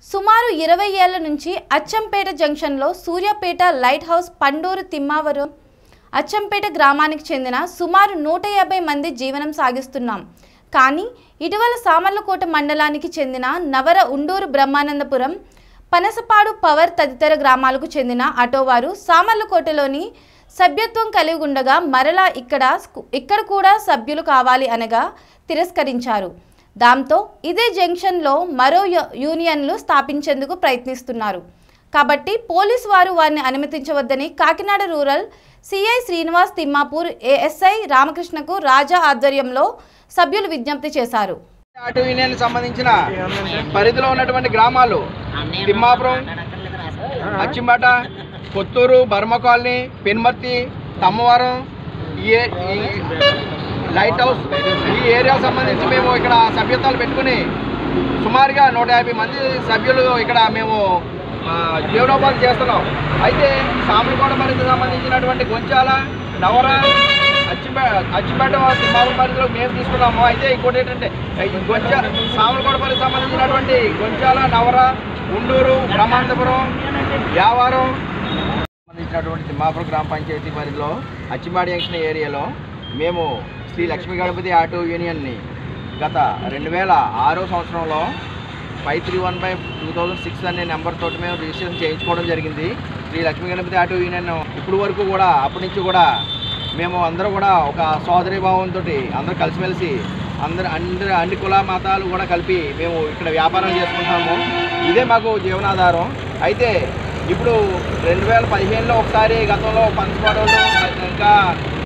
సుమారు ఇరవై ఏళ్ల నుంచి అచ్చంపేట జంక్షన్లో సూర్యాపేట లైట్ హౌస్ పండూరు తిమ్మావరం అచ్చంపేట గ్రామానికి చెందిన సుమారు నూట యాభై మంది జీవనం సాగిస్తున్నాం కానీ ఇటీవల సామర్లకోట మండలానికి చెందిన నవర ఉండూరు బ్రహ్మానందపురం పనసపాడు పవర్ తదితర గ్రామాలకు చెందిన ఆటోవారు సామర్లకోటలోని సభ్యత్వం కలిగి ఉండగా మరలా ఇక్కడ స్కు- ఇక్కడ కూడా సభ్యులు కావాలి అనగా తిరస్కరించారు దాంతో ఇదే జంక్షన్లో మరో యు- యూనియన్లు స్థాపించేందుకు ప్రయత్నిస్తున్నారు కాబట్టి పోలీసు వారు వారిని అనుమతించవద్దని Kakinada rural CI Srinivas Timmapur ASI రామకృష్ణకు రాజా ఆధ్వర్యంలో సభ్యులు విజ్ఞప్తి చేశారు ఆటో యూనియన్ సంబంధించిన పరిధిలో ఉన్నటువంటి గ్రామాలు తిమ్మాపురం అచ్చింబాట కొత్తూరు బర్మ కాలనీ పెన్మర్తి తమ్మవరం ఈ ఏ- ఈ లైట్ హౌస్ ఈ ఏరియా సంబంధించి మేము ఇక్కడ సభ్యత్వాలు పెట్టుకుని సుమారుగా నూట యాభై మంది సభ్యులు ఇక్కడ మేము ఆ, జీవనోపాధి చేస్తున్నాం అయితే సామలకోట పరిధికి సంబంధించినటువంటి గొంచాల నవర అచ్చిపే అచ్చిపేట తిమ్మాపురం పరిధిలో మేము తీసుకున్నాము అయితే ఇంకోటి ఏంటంటే ఈ గొంచ సామలకోట పరిధికి సంబంధించినటువంటి గొంచాల నవర ఉండూరు బ్రహ్మాంతపురం యావారం సంబంధించినటువంటి తిమ్మాపురం గ్రామ పంచాయతీ పరిధిలో అచ్చిమాడి జంక్షన్ ఏరియాలో మేము శ్రీ లక్ష్మీ గణపతి ఆటో యూనియన్ని గత రెండు వేల ఆరో సంవత్సరంలో five three one by two thousand six అనే నెంబర్ తోటి మేము రిజిస్ట్రేషన్ చేయించుకోవడం జరిగింది శ్రీ లక్ష్మీ గణపతి ఆటో యూనియన్ ఇప్పుడు వరకు కూడా అప్పటి నుంచి కూడా మేము అందరూ కూడా ఒక సోదరి భావంతో అందరూ కలిసిమెలిసి అందరు అందరు అన్ని కుల మతాలు కూడా కలిపి మేము ఇక్కడ వ్యాపారం చేసుకుంటున్నాము ఇదే మాకు జీవనాధారం అయితే ఇప్పుడు రెండు వేల పదిహేనులో ఒకసారి గతంలో పంచపాడోళ్ళు ఇంకా